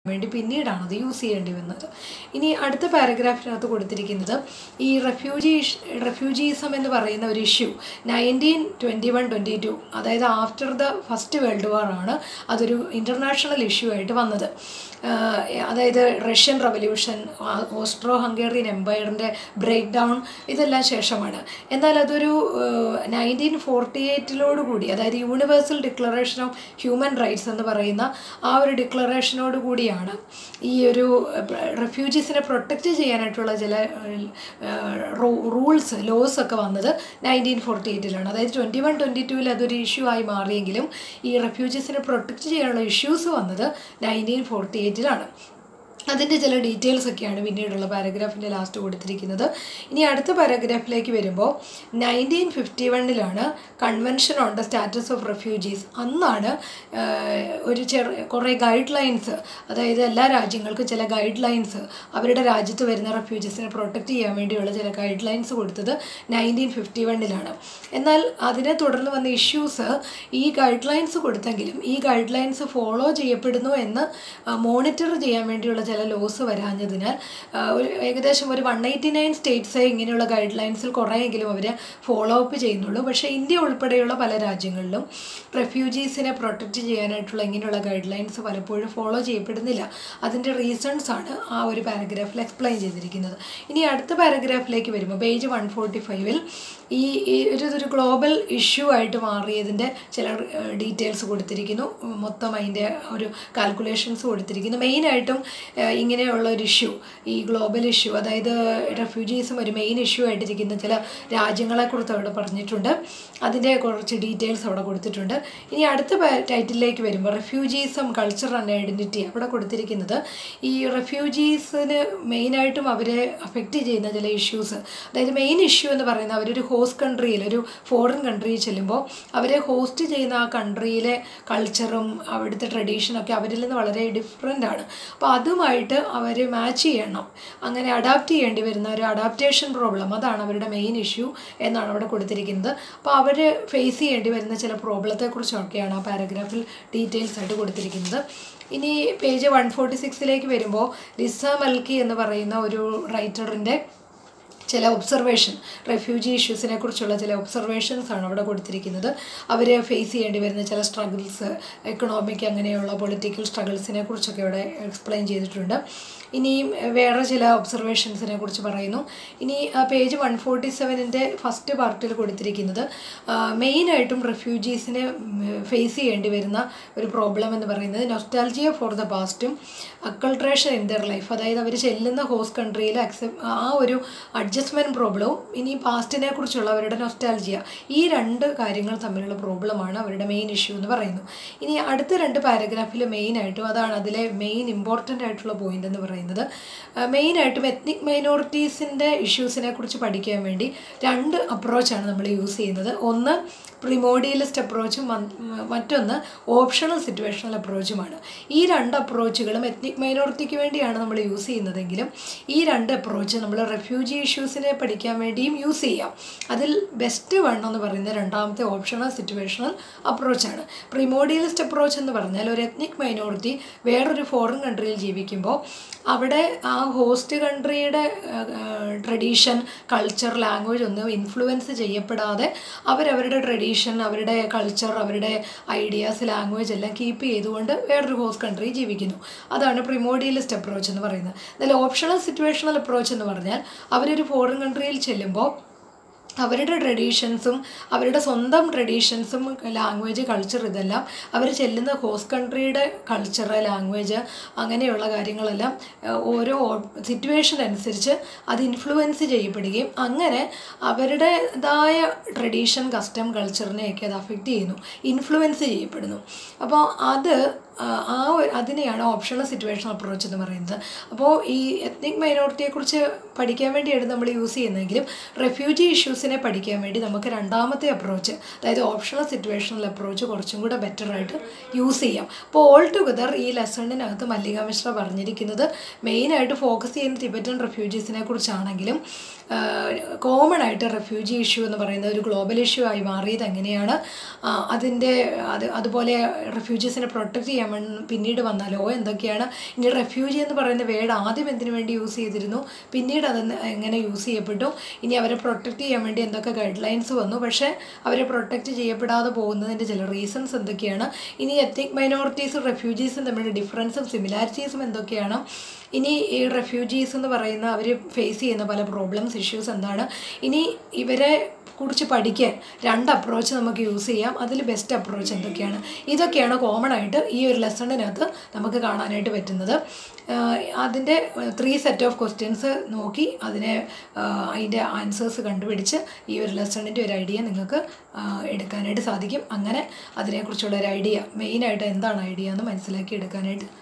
വേണ്ടി പിന്നീടാണ് അത് യൂസ് ചെയ്യേണ്ടി വന്നത് ഇനി അടുത്ത പാരഗ്രാഫിനകത്ത് കൊടുത്തിരിക്കുന്നത് ഈ റെഫ്യൂജി റെഫ്യൂജീസം എന്ന് പറയുന്ന ഒരു issue nineteen twenty one twenty two അതായത് after the first world war ആണ് അതൊരു ഇൻ്റർനാഷണൽ ഇഷ്യൂ ആയിട്ട് വന്നത് ആഹ് അതായത് റഷ്യൻ റവല്യൂഷൻ ഓസ്ട്രോ ഹംഗേറിയൻ എംപയറിൻ്റെ ബ്രേക്ക് ഡൗൺ ഇതെല്ലാം ശേഷമാണ് എന്നാൽ അതൊരു നയൻറ്റീൻ ഫോർട്ടി എയ്റ്റിലോട് കൂടി അതായത് universal declaration of human rights എന്ന് പറയുന്ന ആ ഒരു ഡിക്ലറേഷനോട് കൂടിയാണ് ഈ ഒരു റെഫ്യൂജീസിനെ പ്രൊട്ടക്റ്റ് ചെയ്യാനായിട്ടുള്ള ചില റൂൾസ് ലോസ് ഒക്കെ വന്നത് നയൻറ്റീൻ ഫോർട്ടി എയ്റ്റിലാണ് അതായത് ട്വൻറ്റി വൺ ട്വൻറ്റി ടൂവിൽ അതൊരു ഇഷ്യൂ ആയി മാറിയെങ്കിലും ഈ റെഫ്യൂജീസിനെ പ്രൊട്ടക്റ്റ് ചെയ്യാനുള്ള ഇഷ്യൂസ് വന്നത് നയൻറ്റീൻ ഫോർട്ടി എയ്റ്റിലാണ് അതിൻ്റെ ചില ഡീറ്റെയിൽസ് ഒക്കെയാണ് പിന്നീടുള്ള പാരഗ്രാഫിൻ്റെ ലാസ്റ്റ് കൊടുത്തിരിക്കുന്നത് ഇനി അടുത്ത പാരഗ്രാഫിലേക്ക് വരുമ്പോൾ നയൻറ്റീൻ ഫിഫ്റ്റി വണ്ണിലാണ് convention on the status of refugees അന്നാണ് ആഹ്, ഒരു ചെറിയ കുറേ ഗൈഡ് ലൈൻസ് അതായത് എല്ലാ രാജ്യങ്ങൾക്കും ചില ഗൈഡ് ലൈൻസ് അവരുടെ രാജ്യത്ത് വരുന്ന റെഫ്യൂജീസിനെ പ്രൊട്ടക്റ്റ് ചെയ്യാൻ വേണ്ടിയുള്ള ചില ഗൈഡ് ലൈൻസ് കൊടുത്തത് നയൻറ്റീൻ ഫിഫ്റ്റി വണ്ണിലാണ് എന്നാൽ അതിനെ തുടർന്ന് വന്ന ഇഷ്യൂസ് ഈ ഗൈഡ് ലൈൻസ് കൊടുത്തെങ്കിലും ഈ ഗൈഡ് ലൈൻസ് ഫോളോ ചെയ്യപ്പെടുന്നു എന്ന് മോണിറ്റർ ചെയ്യാൻ വേണ്ടിയുള്ള ചില ലോസ് വരാഞ്ഞതിനാൽ ആ, ഒരു ഏകദേശം ഒരു വൺ എയ്റ്റി നയൻ സ്റ്റേറ്റ്സേ ഇങ്ങനെയുള്ള ഗൈഡ് ലൈൻസിൽ കുറേയെങ്കിലും അവർ ഫോളോ അപ്പ് ചെയ്യുന്നുള്ളൂ പക്ഷേ ഇന്ത്യ ഉൾപ്പെടെയുള്ള പല രാജ്യങ്ങളിലും റെഫ്യൂജീസിനെ പ്രൊട്ടക്റ്റ് ചെയ്യാനായിട്ടുള്ള ഇങ്ങനെയുള്ള ഗൈഡ് ലൈൻസ് പലപ്പോഴും ഫോളോ ചെയ്യപ്പെടുന്നില്ല അതിൻ്റെ റീസൺസ് ആണ് ആ ഒരു പാരഗ്രാഫിൽ എക്സ്പ്ലെയിൻ ചെയ്തിരിക്കുന്നത് ഇനി അടുത്ത പാരഗ്രാഫിലേക്ക് വരുമ്പോൾ പേജ് വൺ ഫോർട്ടി ഫൈവിൽ ഈ ഈ ഒരു ഇതൊരു ഗ്ലോബൽ ഇഷ്യൂ ആയിട്ട് മാറിയതിൻ്റെ ചില ഡീറ്റെയിൽസ് കൊടുത്തിരിക്കുന്നു മൊത്തം അതിൻ്റെ ഒരു കാൽക്കുലേഷൻസ് കൊടുത്തിരിക്കുന്നു മെയിനായിട്ടും ഇങ്ങനെയുള്ള ഒരു ഇഷ്യൂ ഈ ഗ്ലോബൽ ഇഷ്യൂ അതായത് റെഫ്യൂജീസും ഒരു മെയിൻ ഇഷ്യൂ ആയിട്ടിരിക്കുന്ന ചില രാജ്യങ്ങളെക്കുറിച്ച് അവിടെ പറഞ്ഞിട്ടുണ്ട് അതിൻ്റെ കുറച്ച് ഡീറ്റെയിൽസ് അവിടെ കൊടുത്തിട്ടുണ്ട് ഇനി അടുത്ത ടൈറ്റിലേക്ക് വരുമ്പോൾ റെഫ്യൂജീസും കൾച്ചർ ആൻഡ് ഐഡൻറ്റിറ്റി അവിടെ കൊടുത്തിരിക്കുന്നത് ഈ റെഫ്യൂജീസിന് മെയിനായിട്ടും അവരെ അഫക്റ്റ് ചെയ്യുന്ന ചില ഇഷ്യൂസ് അതായത് മെയിൻ ഇഷ്യൂ എന്ന് പറയുന്നത് അവരൊരു ഹോസ്റ്റ് കൺട്രിയിൽ ഒരു ഫോറിൻ കൺട്രിയിൽ ചെല്ലുമ്പോൾ അവരെ ഹോസ്റ്റ് ചെയ്യുന്ന ആ കൺട്രിയിലെ കൾച്ചറും അവിടുത്തെ ട്രഡീഷനൊക്കെ അവരിൽ നിന്ന് വളരെ ഡിഫറെൻ്റ് ആണ് അപ്പോൾ അതുമായിട്ട് അവർ മാച്ച് ചെയ്യണം അങ്ങനെ അഡാപ്റ്റ് ചെയ്യേണ്ടി വരുന്ന ഒരു അഡാപ്റ്റേഷൻ പ്രോബ്ലം അതാണ് അവരുടെ മെയിൻ ഇഷ്യൂ എന്നാണ് അവിടെ കൊടുത്തിരിക്കുന്നത് അപ്പോൾ അവർ ഫേസ് ചെയ്യേണ്ടി വരുന്ന ചില പ്രോബ്ലത്തെക്കുറിച്ചൊക്കെയാണ് ആ പാരഗ്രാഫിൽ ഡീറ്റെയിൽസ് ആയിട്ട് കൊടുത്തിരിക്കുന്നത് ഇനി പേജ് വൺ ഫോർട്ടി സിക്സിലേക്ക് വരുമ്പോൾ ലിസ മൽക്കി എന്ന് പറയുന്ന ഒരു റൈറ്ററിൻ്റെ ചില ഒബ്സർവേഷൻ റെഫ്യൂജി ഇഷ്യൂസിനെ കുറിച്ചുള്ള ചില ഒബ്സർവേഷൻസ് ആണ് അവിടെ കൊടുത്തിരിക്കുന്നത് അവർ ഫേസ് ചെയ്യേണ്ടി വരുന്ന ചില സ്ട്രഗിൾസ് എക്കണോമിക് അങ്ങനെയുള്ള പൊളിറ്റിക്കൽ സ്ട്രഗിൾസിനെ കുറിച്ചൊക്കെ ഇവിടെ എക്സ്പ്ലെയിൻ ചെയ്തിട്ടുണ്ട് ഇനിയും വേറെ ചില ഒബ്സർവേഷൻസിനെ കുറിച്ച് പറയുന്നു ഇനി പേജ് വൺ ഫോർട്ടി സെവനിൻ്റെ ഫസ്റ്റ് പാർട്ടിൽ കൊടുത്തിരിക്കുന്നത് മെയിനായിട്ടും റെഫ്യൂജീസിനെ ഫേസ് ചെയ്യേണ്ടി വരുന്ന ഒരു പ്രോബ്ലം എന്ന് പറയുന്നത് നൊസ്റ്റാൾജിയ ഫോർ ദ പാസ്റ്റും അക്കൾട്രേഷൻ ഇൻ ദർ ലൈഫ് അതായത് അവർ ചെല്ലുന്ന ഹോസ്റ്റ് കൺട്രിയിൽ അക്സെപ്റ്റ് ആ ഒരു അഡ്ജസ്റ്റ്മെൻറ്റ് പ്രോബ്ലവും ഇനി പാസ്റ്റിനെ കുറിച്ചുള്ള അവരുടെ നൊസ്റ്റാൾജിയ ഈ രണ്ട് കാര്യങ്ങൾ തമ്മിലുള്ള പ്രോബ്ലമാണ് അവരുടെ മെയിൻ ഇഷ്യൂ എന്ന് പറയുന്നു ഇനി അടുത്ത രണ്ട് പാരഗ്രാഫിൽ മെയിനായിട്ടും അതാണ് അതിലെ മെയിൻ ഇമ്പോർട്ടൻ്റ് ആയിട്ടുള്ള പോയിന്റ് എന്ന് പറയുന്നത് മെയിനായിട്ടും എത്നിക് മൈനോറിറ്റീസിൻ്റെ ഇഷ്യൂസിനെ കുറിച്ച് പഠിക്കാൻ വേണ്ടി രണ്ട് അപ്രോച്ചാണ് നമ്മൾ യൂസ് ചെയ്യുന്നത് ഒന്ന് പ്രിമോഡിയലിസ്റ്റ് അപ്രോച്ചും മറ്റൊന്ന് ഓപ്ഷണൽ സിറ്റുവേഷണൽ അപ്രോച്ചുമാണ് ഈ രണ്ട് അപ്രോച്ചുകളും എത്നിക് മൈനോറിറ്റിക്ക് വേണ്ടിയാണ് നമ്മൾ യൂസ് ചെയ്യുന്നതെങ്കിലും ഈ രണ്ട് അപ്രോച്ച് നമ്മൾ റെഫ്യൂജി ഇഷ്യൂസിനെ പഠിക്കാൻ വേണ്ടിയും യൂസ് ചെയ്യാം അതിൽ ബെസ്റ്റ് വൺ എന്ന് പറയുന്നത് രണ്ടാമത്തെ ഓപ്ഷണൽ സിറ്റുവേഷണൽ അപ്രോച്ചാണ് പ്രിമോഡിയലിസ്റ്റ് അപ്രോച്ച് എന്ന് പറഞ്ഞാൽ ഒരു എത്നിക് മൈനോറിറ്റി വേറൊരു ഫോറിൻ കൺട്രിയിൽ ജീവിക്കുമ്പോൾ അവിടെ ആ ഹോസ്റ്റ് കൺട്രിയുടെ ട്രഡീഷൻ കൾച്ചർ ലാംഗ്വേജ് ഒന്നും ഇൻഫ്ലുവൻസ് ചെയ്യപ്പെടാതെ അവരവരുടെ ട്രഡീഷൻ അവരുടെ കൾച്ചർ അവരുടെ ഐഡിയാസ് ലാംഗ്വേജ് എല്ലാം കീപ്പ് ചെയ്തുകൊണ്ട് വേറൊരു ഹോസ്റ്റ് കൺട്രി ജീവിക്കുന്നു അതാണ് പ്രിമോഡിയലിസ്റ്റ് അപ്രോച്ച് എന്ന് പറയുന്നത് എന്നാൽ ഓപ്ഷണൽ സിറ്റുവേഷണൽ അപ്രോച്ച് എന്ന് പറഞ്ഞാൽ അവരൊരു ഫോറിൻ കൺട്രിയിൽ ചെല്ലുമ്പോൾ അവരുടെ ട്രഡീഷൻസും അവരുടെ സ്വന്തം ട്രഡീഷൻസും ലാംഗ്വേജ് കൾച്ചർ ഇതെല്ലാം അവർ ചെല്ലുന്ന ഹോസ്റ്റ് കൺട്രിയുടെ കൾച്ചർ ലാംഗ്വേജ് അങ്ങനെയുള്ള കാര്യങ്ങളെല്ലാം ഏഹ്, ഓരോ സിറ്റുവേഷൻ അനുസരിച്ച് അത് ഇൻഫ്ലുവൻസ് ചെയ്യപ്പെടുകയും അങ്ങനെ അവരുടേതായ ട്രഡീഷൻ കസ്റ്റം കൾച്ചറിനെയൊക്കെ അത് അഫക്റ്റ് ചെയ്യുന്നു ഇൻഫ്ലുവൻസ് ചെയ്യപ്പെടുന്നു അപ്പോൾ അത് ആ, ആ ഒരു അതിനെയാണ് ഓപ്ഷണൽ സിറ്റുവേഷൻ അപ്രോച്ച് എന്ന് പറയുന്നത് അപ്പോൾ ഈ എത്നിക് മൈനോറിറ്റിയെക്കുറിച്ച് പഠിക്കാൻ വേണ്ടിയാണ് നമ്മൾ യൂസ് ചെയ്യുന്നതെങ്കിലും റെഫ്യൂജി ഇഷ്യൂസിനെ റെഫ്യൂജീസിനെ പഠിക്കാൻ വേണ്ടി നമുക്ക് രണ്ടാമത്തെ അപ്രോച്ച് അതായത് ഓപ്ഷണൽ സിറ്റുവേഷണൽ അപ്രോച്ച് കുറച്ചും കൂടെ ബെറ്റർ ആയിട്ട് യൂസ് ചെയ്യാം അപ്പോൾ ഓൾ ടുഗദർ ഈ ലെസണിനകത്ത് മല്ലിക മിശ്ര പറഞ്ഞിരിക്കുന്നത് മെയിനായിട്ട് ഫോക്കസ് ചെയ്യുന്ന ടിബറ്റൻ റെഫ്യൂജീസിനെ കുറിച്ചാണെങ്കിലും കോമൺ ആയിട്ട് റെഫ്യൂജി ഇഷ്യൂ എന്ന് പറയുന്ന ഒരു ഗ്ലോബൽ ഇഷ്യൂ ആയി മാറിയത് എങ്ങനെയാണ് ആ, അതിൻ്റെ അത് അതുപോലെ റെഫ്യൂജീസിനെ പ്രൊട്ടക്റ്റ് ചെയ്യാൻ വേണ്ടി പിന്നീട് വന്ന ലോ എന്തൊക്കെയാണ് ഇനി റെഫ്യൂജി എന്ന് പറയുന്ന വേർഡ് ആദ്യം എന്തിനു വേണ്ടി യൂസ് ചെയ്തിരുന്നു പിന്നീട് അത് എങ്ങനെ യൂസ് ചെയ്യപ്പെട്ടു ഇനി അവരെ പ്രൊട്ടക്റ്റ് ചെയ്യാൻ വേണ്ടി എന്തൊക്കെ ഗൈഡ് ലൈൻസ് വന്നു പക്ഷേ അവരെ പ്രൊട്ടക്റ്റ് ചെയ്യപ്പെടാതെ പോകുന്നതിൻ്റെ ചില റീസൺസ് എന്തൊക്കെയാണ് ഇനി എത്നിക് മൈനോറിറ്റീസും റെഫ്യൂജീസും തമ്മിലുള്ള ഡിഫറൻസും സിമിലാരിറ്റീസും എന്തൊക്കെയാണ് ഇനി ഈ റെഫ്യൂജീസ് എന്ന് പറയുന്ന അവർ ഫേസ് ചെയ്യുന്ന പല പ്രോബ്ലംസ് ഇഷ്യൂസ് എന്താണ് ഇനി ഇവരെ കുറിച്ച് പഠിക്കാൻ രണ്ട് അപ്രോച്ച് നമുക്ക് യൂസ് ചെയ്യാം അതിൽ ബെസ്റ്റ് അപ്രോച്ച് എന്തൊക്കെയാണ് ഇതൊക്കെയാണ് കോമൺ ആയിട്ട് ഈ ഒരു ലെസണിനകത്ത് നമുക്ക് കാണാനായിട്ട് പറ്റുന്നത് ആഹ് അതിൻ്റെ ത്രീ സെറ്റ് ഓഫ് ക്വസ്റ്റ്യൻസ് നോക്കി അതിനെ ആഹ് അതിൻ്റെ ആൻസേഴ്സ് കണ്ടുപിടിച്ച് ഈ ഒരു ലെസണിൻ്റെ ഒരു ഐഡിയ നിങ്ങൾക്ക് ആഹ് എടുക്കാനായിട്ട് സാധിക്കും അങ്ങനെ അതിനെക്കുറിച്ചുള്ള ഒരു ഐഡിയ മെയിനായിട്ട് എന്താണ് ഐഡിയ എന്ന് മനസ്സിലാക്കി എടുക്കാനായിട്ട്